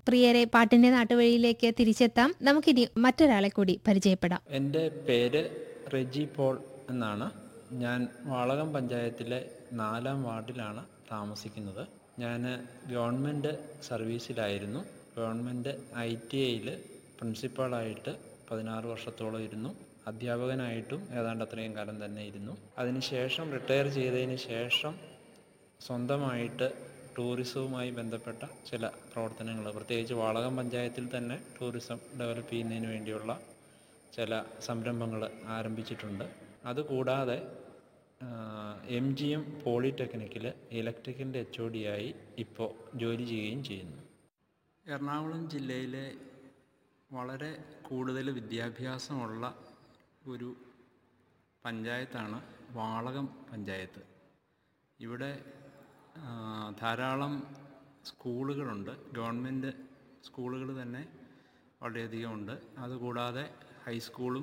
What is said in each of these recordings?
പ്രിയരെ പാട്ടിന്റെ നാട്ടുവഴിയിലേക്ക് തിരിച്ചെത്താം നമുക്കിനി മറ്റൊരാളെ കൂടി പരിചയപ്പെടാം എൻ്റെ പേര് റെജി പോൾ എന്നാണ് ഞാൻ വാളകം പഞ്ചായത്തിലെ നാലാം വാർഡിലാണ് താമസിക്കുന്നത് ഞാൻ ഗവൺമെൻറ് സർവീസിലായിരുന്നു ഗവൺമെൻറ് ഐ ടി ഐയിൽ പ്രിൻസിപ്പാളായിട്ട് പതിനാറ് വർഷത്തോളം ഇരുന്നു അധ്യാപകനായിട്ടും ഏതാണ്ട് അത്രയും കാലം തന്നെ ഇരുന്നു അതിനുശേഷം റിട്ടയർ ചെയ്തതിന് ശേഷം സ്വന്തമായിട്ട് ടൂറിസവുമായി ബന്ധപ്പെട്ട ചില പ്രവർത്തനങ്ങൾ പ്രത്യേകിച്ച് വാളകം പഞ്ചായത്തിൽ തന്നെ ടൂറിസം ഡെവലപ്പ് ചെയ്യുന്നതിന് വേണ്ടിയുള്ള ചില സംരംഭങ്ങൾ ആരംഭിച്ചിട്ടുണ്ട് അതുകൂടാതെ എം ജി എം പോളിടെക്നിക്കിൽ ഇലക്ട്രിക്കലിൻ്റെ എച്ച് ഒ ഡി ആയി ഇപ്പോൾ ജോലി ചെയ്യുകയും ചെയ്യുന്നു എറണാകുളം ജില്ലയിലെ വളരെ കൂടുതൽ വിദ്യാഭ്യാസമുള്ള ഒരു പഞ്ചായത്താണ് വാളകം പഞ്ചായത്ത് ഇവിടെ ആ, ധാരാളം സ്കൂളുകളുണ്ട് ഗവൺമെൻറ് സ്കൂളുകൾ തന്നെ വളരെയധികം ഉണ്ട് അതുകൂടാതെ ഹൈസ്കൂളും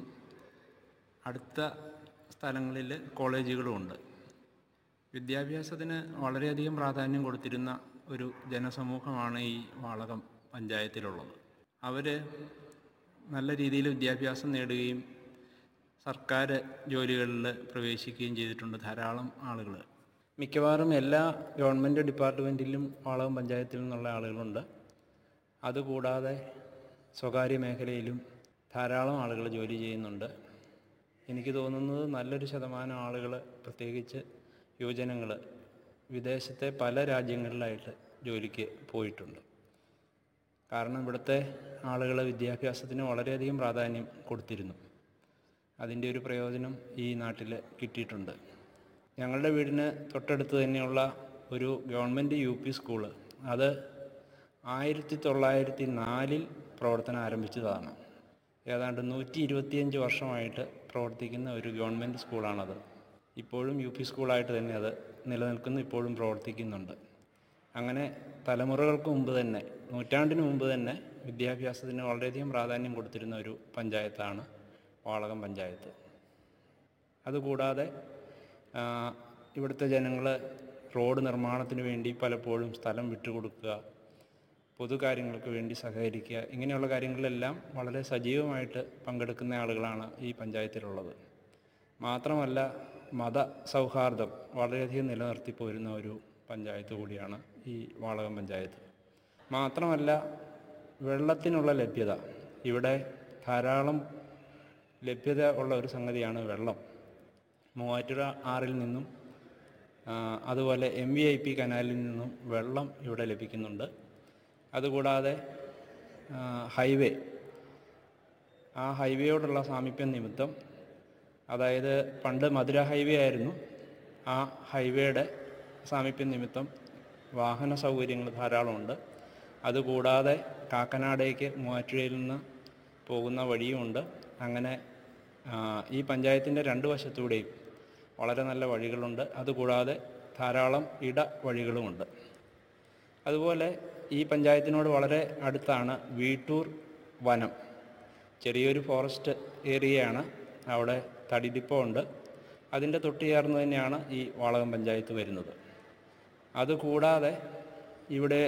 അടുത്ത സ്ഥലങ്ങളിൽ കോളേജുകളും ഉണ്ട് വിദ്യാഭ്യാസത്തിന് വളരെയധികം പ്രാധാന്യം കൊടുത്തിരുന്ന ഒരു ജനസമൂഹമാണ് ഈ വാളകം പഞ്ചായത്തിലുള്ളത് അവർ നല്ല രീതിയിൽ വിദ്യാഭ്യാസം നേടുകയും സർക്കാർ ജോലികളിൽ പ്രവേശിക്കുകയും ചെയ്തിട്ടുണ്ട് ധാരാളം ആളുകൾ മിക്കവാറും എല്ലാ ഗവൺമെൻറ് ഡിപ്പാർട്ട്മെൻറ്റിലും വാളകം പഞ്ചായത്തിൽ നിന്നുള്ള ആളുകളുണ്ട് അതുകൂടാതെ സ്വകാര്യ മേഖലയിലും ധാരാളം ആളുകൾ ജോലി ചെയ്യുന്നുണ്ട് എനിക്ക് തോന്നുന്നത് നല്ലൊരു ശതമാനം ആളുകൾ പ്രത്യേകിച്ച് യുവജനങ്ങൾ വിദേശത്തെ പല രാജ്യങ്ങളിലായിട്ട് ജോലിക്ക് പോയിട്ടുണ്ട് കാരണം ഇവിടുത്തെ ആളുകൾ വിദ്യാഭ്യാസത്തിന് വളരെയധികം പ്രാധാന്യം കൊടുത്തിരുന്നു അതിൻ്റെ ഒരു പ്രയോജനം ഈ നാട്ടിൽ കിട്ടിയിട്ടുണ്ട് ഞങ്ങളുടെ വീടിന് തൊട്ടടുത്ത് തന്നെയുള്ള ഒരു ഗവൺമെൻറ് യു പി സ്കൂള് അത് ആയിരത്തി തൊള്ളായിരത്തി നാലിൽ പ്രവർത്തനം ആരംഭിച്ചതാണ് ഏതാണ്ട് നൂറ്റി ഇരുപത്തിയഞ്ച് വർഷമായിട്ട് പ്രവർത്തിക്കുന്ന ഒരു ഗവൺമെൻറ് സ്കൂളാണത് ഇപ്പോഴും യു പി സ്കൂളായിട്ട് തന്നെ അത് നിലനിൽക്കുന്നു ഇപ്പോഴും പ്രവർത്തിക്കുന്നുണ്ട് അങ്ങനെ തലമുറകൾക്ക് മുമ്പ് തന്നെ നൂറ്റാണ്ടിന് മുമ്പ് തന്നെ വിദ്യാഭ്യാസത്തിന് വളരെയധികം പ്രാധാന്യം കൊടുത്തിരുന്ന ഒരു പഞ്ചായത്താണ് വാളകം പഞ്ചായത്ത് അതുകൂടാതെ ആ, ഇവിടുത്തെ ജനങ്ങൾ റോഡ് നിർമ്മാണത്തിന് വേണ്ടി പലപ്പോഴും സ്ഥലം വിട്ടുകൊടുക്കുക പൊതുകാര്യങ്ങൾക്ക് വേണ്ടി സഹകരിക്കുക ഇങ്ങനെയുള്ള കാര്യങ്ങളിലെല്ലാം വളരെ സജീവമായിട്ട് പങ്കെടുക്കുന്ന ആളുകളാണ് ഈ പഞ്ചായത്തിലുള്ളത് മാത്രമല്ല മത സൗഹാർദ്ദം വളരെയധികം നിലനിർത്തി പോരുന്ന ഒരു പഞ്ചായത്ത് കൂടിയാണ് ഈ വാളകം പഞ്ചായത്ത് മാത്രമല്ല വെള്ളത്തിനുള്ള ലഭ്യത ഇവിടെ ധാരാളം ലഭ്യത ഉള്ള ഒരു സംഗതിയാണ് വെള്ളം മൂവാറ്റുപുഴ ആറിൽ നിന്നും ആ, അതുപോലെ എം വി ഐ പി കനാലിൽ നിന്നും വെള്ളം ഇവിടെ ലഭിക്കുന്നുണ്ട് അതുകൂടാതെ ആ, ഹൈവേ ആ ഹൈവേയോടുള്ള സാമീപ്യം നിമിത്തം അതായത് പണ്ട് മധുര ഹൈവേ ആയിരുന്നു ആ ഹൈവേയുടെ സാമീപ്യം നിമിത്തം വാഹന സൗകര്യങ്ങൾ ധാരാളമുണ്ട് അതുകൂടാതെ കാക്കനാടേക്ക് മൂവാറ്റുപുഴയിൽ നിന്ന് പോകുന്ന വഴിയുമുണ്ട് അങ്ങനെ ആ, ഈ പഞ്ചായത്തിൻ്റെ രണ്ട് വശത്തൂടെയും വളരെ നല്ല വഴികളുണ്ട് അതുകൂടാതെ ധാരാളം ഇട വഴികളുമുണ്ട് അതുപോലെ ഈ പഞ്ചായത്തിനോട് വളരെ അടുത്താണ് വീട്ടൂർ വനം ചെറിയൊരു ഫോറസ്റ്റ് ഏരിയയാണ് അവിടെ തടിഡിപ്പോ ഉണ്ട് അതിൻ്റെ തൊട്ട് ചേർന്ന് തന്നെയാണ് ഈ വാളകം പഞ്ചായത്ത് വരുന്നത് അതുകൂടാതെ ഇവിടെ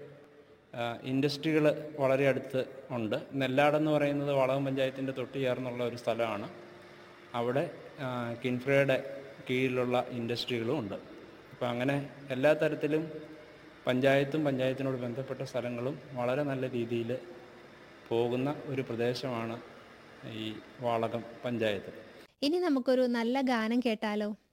ഇൻഡസ്ട്രികൾ വളരെ അടുത്ത് ഉണ്ട് നെല്ലാടെന്ന് പറയുന്നത് വാളകം പഞ്ചായത്തിൻ്റെ തൊട്ട് ചേർന്നുള്ള ഒരു സ്ഥലമാണ് അവിടെ ആ, കിൻഫ്രയുടെ കീഴിലുള്ള ഇൻഡസ്ട്രികളും ഉണ്ട് അപ്പോൾ അങ്ങനെ എല്ലാ തരത്തിലും പഞ്ചായത്തും പഞ്ചായത്തിനോട് ബന്ധപ്പെട്ട സ്ഥലങ്ങളും വളരെ നല്ല രീതിയിൽ പോകുന്ന ഒരു പ്രദേശമാണ് ഈ വാളകം പഞ്ചായത്ത് ഇനി നമുക്കൊരു നല്ല ഗാനം കേട്ടാലോ